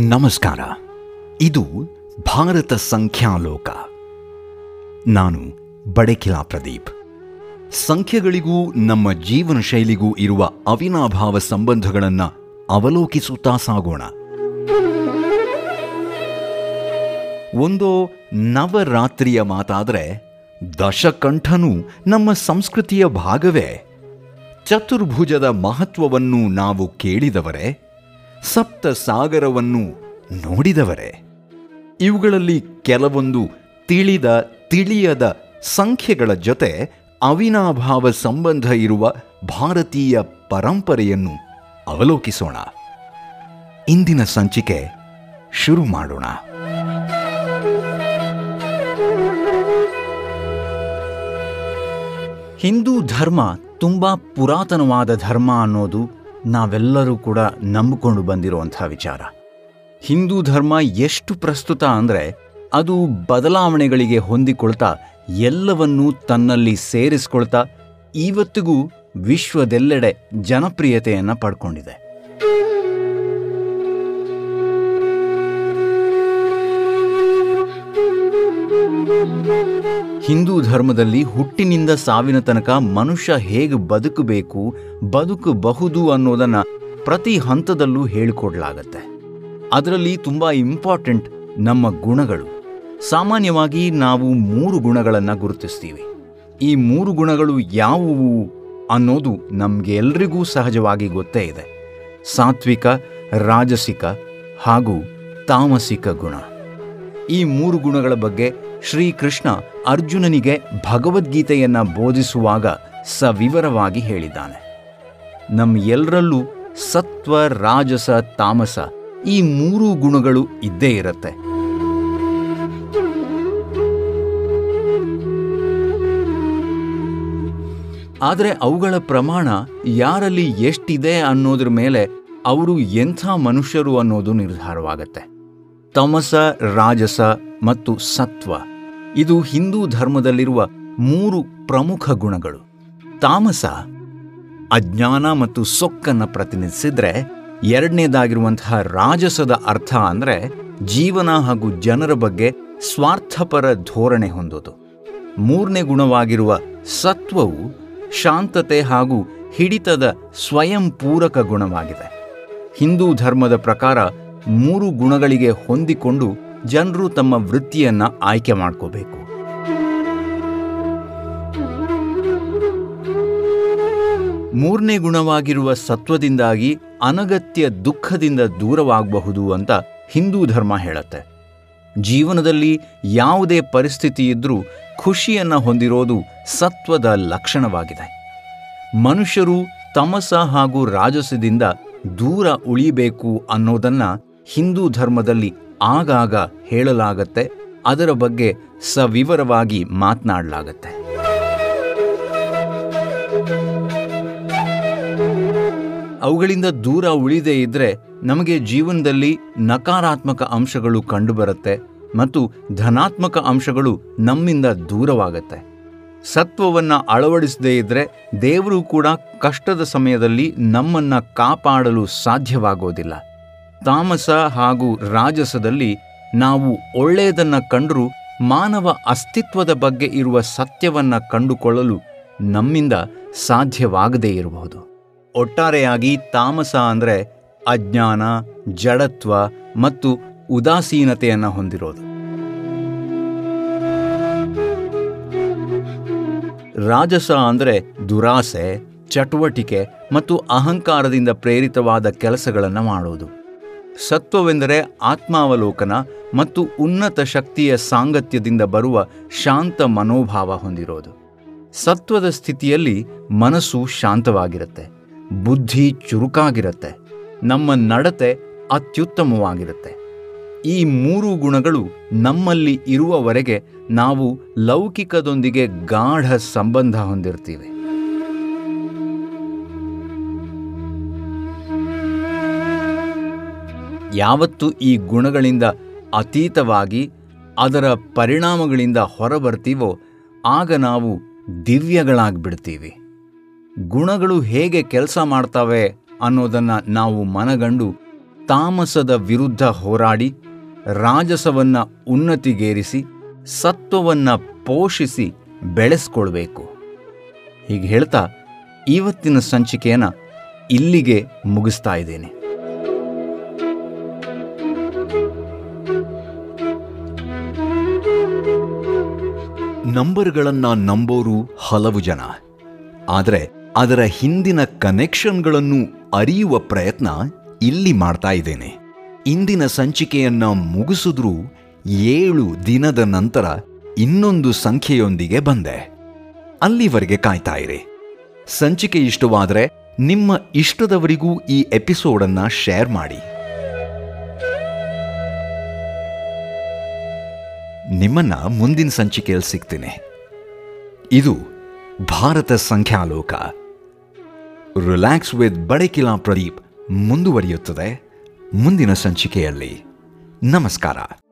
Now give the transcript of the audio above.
ನಮಸ್ಕಾರ ಇದು ಭಾರತ ಸಂಖ್ಯಾಲೋಕ ನಾನು ಬಡೆಕಿಲಾ ಪ್ರದೀಪ್ ಸಂಖ್ಯೆಗಳಿಗೂ ನಮ್ಮ ಜೀವನ ಶೈಲಿಗೂ ಇರುವ ಅವಿನಾಭಾವ ಸಂಬಂಧಗಳನ್ನು ಅವಲೋಕಿಸುತ್ತಾ ಸಾಗೋಣ ಒಂದೋ ನವರಾತ್ರಿಯ ಮಾತಾದರೆ ದಶಕಂಠನು ನಮ್ಮ ಸಂಸ್ಕೃತಿಯ ಭಾಗವೇ ಚತುರ್ಭುಜದ ಮಹತ್ವವನ್ನು ನಾವು ಕೇಳಿದವರೇ ಸಪ್ತ ಸಾಗರವನ್ನು ನೋಡಿದವರೇ ಇವುಗಳಲ್ಲಿ ಕೆಲವೊಂದು ತಿಳಿದ ತಿಳಿಯದ ಸಂಖ್ಯೆಗಳ ಜೊತೆ ಅವಿನಾಭಾವ ಸಂಬಂಧ ಇರುವ ಭಾರತೀಯ ಪರಂಪರೆಯನ್ನು ಅವಲೋಕಿಸೋಣ ಇಂದಿನ ಸಂಚಿಕೆ ಶುರು ಮಾಡೋಣ ಹಿಂದೂ ಧರ್ಮ ತುಂಬ ಪುರಾತನವಾದ ಧರ್ಮ ಅನ್ನೋದು ನಾವೆಲ್ಲರೂ ಕೂಡ ನಂಬಿಕೊಂಡು ಬಂದಿರುವಂಥ ವಿಚಾರ ಹಿಂದೂ ಧರ್ಮ ಎಷ್ಟು ಪ್ರಸ್ತುತ ಅಂದರೆ ಅದು ಬದಲಾವಣೆಗಳಿಗೆ ಹೊಂದಿಕೊಳ್ತಾ ಎಲ್ಲವನ್ನೂ ತನ್ನಲ್ಲಿ ಸೇರಿಸ್ಕೊಳ್ತಾ ಇವತ್ತಿಗೂ ವಿಶ್ವದೆಲ್ಲೆಡೆ ಜನಪ್ರಿಯತೆಯನ್ನು ಪಡ್ಕೊಂಡಿದೆ ಹಿಂದೂ ಧರ್ಮದಲ್ಲಿ ಹುಟ್ಟಿನಿಂದ ಸಾವಿನ ತನಕ ಮನುಷ್ಯ ಹೇಗೆ ಬದುಕಬೇಕು ಬದುಕಬಹುದು ಅನ್ನೋದನ್ನ ಪ್ರತಿ ಹಂತದಲ್ಲೂ ಹೇಳಿಕೊಡ್ಲಾಗತ್ತೆ ಅದರಲ್ಲಿ ತುಂಬ ಇಂಪಾರ್ಟೆಂಟ್ ನಮ್ಮ ಗುಣಗಳು ಸಾಮಾನ್ಯವಾಗಿ ನಾವು ಮೂರು ಗುಣಗಳನ್ನು ಗುರುತಿಸ್ತೀವಿ ಈ ಮೂರು ಗುಣಗಳು ಯಾವುವು ಅನ್ನೋದು ನಮಗೆ ಎಲ್ರಿಗೂ ಸಹಜವಾಗಿ ಗೊತ್ತೇ ಇದೆ ಸಾತ್ವಿಕ ರಾಜಸಿಕ ಹಾಗೂ ತಾಮಸಿಕ ಗುಣ ಈ ಮೂರು ಗುಣಗಳ ಬಗ್ಗೆ ಶ್ರೀಕೃಷ್ಣ ಅರ್ಜುನನಿಗೆ ಭಗವದ್ಗೀತೆಯನ್ನ ಬೋಧಿಸುವಾಗ ಸವಿವರವಾಗಿ ಹೇಳಿದ್ದಾನೆ ನಮ್ಮ ಎಲ್ಲರಲ್ಲೂ ಸತ್ವ ರಾಜಸ ತಾಮಸ ಈ ಮೂರೂ ಗುಣಗಳು ಇದ್ದೇ ಇರುತ್ತೆ ಆದರೆ ಅವುಗಳ ಪ್ರಮಾಣ ಯಾರಲ್ಲಿ ಎಷ್ಟಿದೆ ಅನ್ನೋದ್ರ ಮೇಲೆ ಅವರು ಎಂಥ ಮನುಷ್ಯರು ಅನ್ನೋದು ನಿರ್ಧಾರವಾಗತ್ತೆ ತಮಸ ರಾಜಸ ಮತ್ತು ಸತ್ವ ಇದು ಹಿಂದೂ ಧರ್ಮದಲ್ಲಿರುವ ಮೂರು ಪ್ರಮುಖ ಗುಣಗಳು ತಾಮಸ ಅಜ್ಞಾನ ಮತ್ತು ಸೊಕ್ಕನ್ನು ಪ್ರತಿನಿಧಿಸಿದ್ರೆ ಎರಡನೇದಾಗಿರುವಂತಹ ರಾಜಸದ ಅರ್ಥ ಅಂದರೆ ಜೀವನ ಹಾಗೂ ಜನರ ಬಗ್ಗೆ ಸ್ವಾರ್ಥಪರ ಧೋರಣೆ ಹೊಂದೋದು ಮೂರನೇ ಗುಣವಾಗಿರುವ ಸತ್ವವು ಶಾಂತತೆ ಹಾಗೂ ಹಿಡಿತದ ಸ್ವಯಂ ಪೂರಕ ಗುಣವಾಗಿದೆ ಹಿಂದೂ ಧರ್ಮದ ಪ್ರಕಾರ ಮೂರು ಗುಣಗಳಿಗೆ ಹೊಂದಿಕೊಂಡು ಜನರು ತಮ್ಮ ವೃತ್ತಿಯನ್ನ ಆಯ್ಕೆ ಮಾಡ್ಕೋಬೇಕು ಮೂರನೇ ಗುಣವಾಗಿರುವ ಸತ್ವದಿಂದಾಗಿ ಅನಗತ್ಯ ದುಃಖದಿಂದ ದೂರವಾಗಬಹುದು ಅಂತ ಹಿಂದೂ ಧರ್ಮ ಹೇಳುತ್ತೆ ಜೀವನದಲ್ಲಿ ಯಾವುದೇ ಪರಿಸ್ಥಿತಿ ಇದ್ರೂ ಖುಷಿಯನ್ನ ಹೊಂದಿರೋದು ಸತ್ವದ ಲಕ್ಷಣವಾಗಿದೆ ಮನುಷ್ಯರು ತಮಸ ಹಾಗೂ ರಾಜಸದಿಂದ ದೂರ ಉಳಿಬೇಕು ಅನ್ನೋದನ್ನ ಹಿಂದೂ ಧರ್ಮದಲ್ಲಿ ಆಗಾಗ ಹೇಳಲಾಗತ್ತೆ ಅದರ ಬಗ್ಗೆ ಸವಿವರವಾಗಿ ಮಾತನಾಡಲಾಗತ್ತೆ ಅವುಗಳಿಂದ ದೂರ ಉಳಿದೇ ಇದ್ರೆ ನಮಗೆ ಜೀವನದಲ್ಲಿ ನಕಾರಾತ್ಮಕ ಅಂಶಗಳು ಕಂಡುಬರುತ್ತೆ ಮತ್ತು ಧನಾತ್ಮಕ ಅಂಶಗಳು ನಮ್ಮಿಂದ ದೂರವಾಗತ್ತೆ ಸತ್ವವನ್ನ ಅಳವಡಿಸದೇ ಇದ್ರೆ ದೇವರು ಕೂಡ ಕಷ್ಟದ ಸಮಯದಲ್ಲಿ ನಮ್ಮನ್ನ ಕಾಪಾಡಲು ಸಾಧ್ಯವಾಗೋದಿಲ್ಲ ತಾಮಸ ಹಾಗೂ ರಾಜಸದಲ್ಲಿ ನಾವು ಒಳ್ಳೆಯದನ್ನ ಕಂಡರೂ ಮಾನವ ಅಸ್ತಿತ್ವದ ಬಗ್ಗೆ ಇರುವ ಸತ್ಯವನ್ನ ಕಂಡುಕೊಳ್ಳಲು ನಮ್ಮಿಂದ ಸಾಧ್ಯವಾಗದೇ ಇರಬಹುದು ಒಟ್ಟಾರೆಯಾಗಿ ತಾಮಸ ಅಂದರೆ ಅಜ್ಞಾನ ಜಡತ್ವ ಮತ್ತು ಉದಾಸೀನತೆಯನ್ನು ಹೊಂದಿರೋದು ರಾಜಸ ಅಂದರೆ ದುರಾಸೆ ಚಟುವಟಿಕೆ ಮತ್ತು ಅಹಂಕಾರದಿಂದ ಪ್ರೇರಿತವಾದ ಕೆಲಸಗಳನ್ನು ಮಾಡೋದು ಸತ್ವವೆಂದರೆ ಆತ್ಮಾವಲೋಕನ ಮತ್ತು ಉನ್ನತ ಶಕ್ತಿಯ ಸಾಂಗತ್ಯದಿಂದ ಬರುವ ಶಾಂತ ಮನೋಭಾವ ಹೊಂದಿರೋದು ಸತ್ವದ ಸ್ಥಿತಿಯಲ್ಲಿ ಮನಸ್ಸು ಶಾಂತವಾಗಿರುತ್ತೆ ಬುದ್ಧಿ ಚುರುಕಾಗಿರುತ್ತೆ ನಮ್ಮ ನಡತೆ ಅತ್ಯುತ್ತಮವಾಗಿರುತ್ತೆ ಈ ಮೂರು ಗುಣಗಳು ನಮ್ಮಲ್ಲಿ ಇರುವವರೆಗೆ ನಾವು ಲೌಕಿಕದೊಂದಿಗೆ ಗಾಢ ಸಂಬಂಧ ಹೊಂದಿರ್ತೀವಿ ಯಾವತ್ತು ಈ ಗುಣಗಳಿಂದ ಅತೀತವಾಗಿ ಅದರ ಪರಿಣಾಮಗಳಿಂದ ಹೊರಬರ್ತೀವೋ ಆಗ ನಾವು ದಿವ್ಯಗಳಾಗ್ಬಿಡ್ತೀವಿ ಗುಣಗಳು ಹೇಗೆ ಕೆಲಸ ಮಾಡ್ತವೆ ಅನ್ನೋದನ್ನು ನಾವು ಮನಗಂಡು ತಾಮಸದ ವಿರುದ್ಧ ಹೋರಾಡಿ ರಾಜಸವನ್ನ ಉನ್ನತಿಗೇರಿಸಿ ಸತ್ವವನ್ನ ಪೋಷಿಸಿ ಬೆಳೆಸ್ಕೊಳ್ಬೇಕು ಹೀಗೆ ಹೇಳ್ತಾ ಇವತ್ತಿನ ಸಂಚಿಕೆಯನ್ನು ಇಲ್ಲಿಗೆ ಮುಗಿಸ್ತಾ ಇದ್ದೇನೆ ನಂಬರ್ಗಳನ್ನ ನಂಬೋರು ಹಲವು ಜನ ಆದರೆ ಅದರ ಹಿಂದಿನ ಕನೆಕ್ಷನ್ಗಳನ್ನು ಅರಿಯುವ ಪ್ರಯತ್ನ ಇಲ್ಲಿ ಮಾಡ್ತಾ ಇದ್ದೇನೆ ಇಂದಿನ ಸಂಚಿಕೆಯನ್ನ ಮುಗಿಸಿದ್ರೂ ಏಳು ದಿನದ ನಂತರ ಇನ್ನೊಂದು ಸಂಖ್ಯೆಯೊಂದಿಗೆ ಬಂದೆ ಅಲ್ಲಿವರೆಗೆ ಕಾಯ್ತಾ ಇರಿ ಸಂಚಿಕೆ ಇಷ್ಟವಾದರೆ ನಿಮ್ಮ ಇಷ್ಟದವರಿಗೂ ಈ ಎಪಿಸೋಡನ್ನ ಶೇರ್ ಮಾಡಿ ನಿಮ್ಮನ್ನ ಮುಂದಿನ ಸಂಚಿಕೆಯಲ್ಲಿ ಸಿಗ್ತೀನಿ ಇದು ಭಾರತ ಸಂಖ್ಯಾಲೋಕ ರಿಲ್ಯಾಕ್ಸ್ ವಿತ್ ಬಡಕಿಲಾ ಪ್ರದೀಪ್ ಮುಂದುವರಿಯುತ್ತದೆ ಮುಂದಿನ ಸಂಚಿಕೆಯಲ್ಲಿ ನಮಸ್ಕಾರ